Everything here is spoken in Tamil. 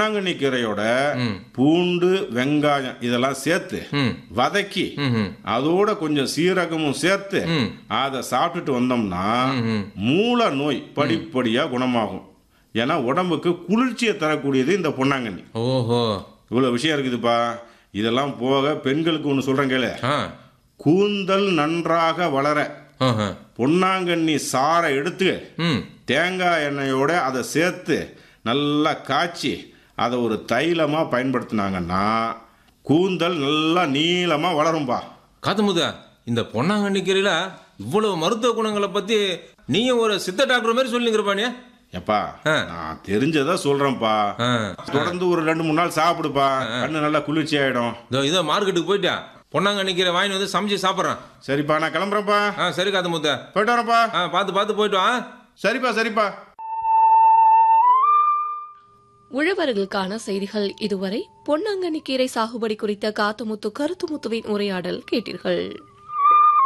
பொன்னாங்கண்ணி கீரையோட ம். பூண்டு வெங்காயம் இதெல்லாம் சேர்த்து ம் வதக்கி ம் அதோட கொஞ்சம் சீரகமும் சேர்த்து ம். அதை சாப்பிட்டுட்டு வந்தோம்னா ம். மூல நோய் படிப்படியா குணமாகும் ஏன்னா உடம்புக்கு குளிர்ச்சியை தரக்கூடியது இந்த பொன்னாங்கண்ணி ஓஹோ இவ்வளவு விஷயம் இருக்குதுப்பா இதெல்லாம் போக பெண்களுக்கு ஒன்று சொல்றேன் கேளு ஆ கூந்தல் நன்றாக வளர ஆஹா. பொன்னாங்கண்ணி சாறை எடுத்து ம் தேங்காய் எண்ணெயோட அதை சேர்த்து நல்லா காய்ச்சி அதை ஒரு தைலமாக பயன்படுத்தினாங்கன்னா கூந்தல் நல்லா நீளமாக வளரும்பா காத்தமுதா இந்த பொன்னாங்கண்ணி கீரையில இவ்வளவு மருத்துவ குணங்களை பத்தி நீயும் ஒரு சித்த டாக்டர் மாதிரி சொல்லிங்கிறப்பா நீ எப்பா ஆ. நான் தெரிஞ்சதை சொல்றேன்ப்பா ஆ. தொடர்ந்து ஒரு ரெண்டு மூணு நாள் சாப்பிடுப்பா கண்ணு நல்லா குளிர்ச்சி ஆயிடும் இதோ இதோ மார்க்கெட்டுக்கு போயிட்டா பொன்னாங்கண்ணி கீரை வாங்கி வந்து சமைச்சு சாப்பிட்றேன் சரிப்பா நான் கிளம்புறேன்ப்பா ஆ சரி காத்தமுத்தா போயிட்டு வரேன்ப்பா ஆ பார்த்து பார்த்து போயிட்டு வா சரிப்பா சரிப்பா உழவர்களுக்கான செய்திகள் இதுவரை பொன்னாங்கண்ணி கீரை சாகுபடி குறித்த காத்துமுத்து கருத்துமுத்துவின் உரையாடல் கேட்டீர்கள்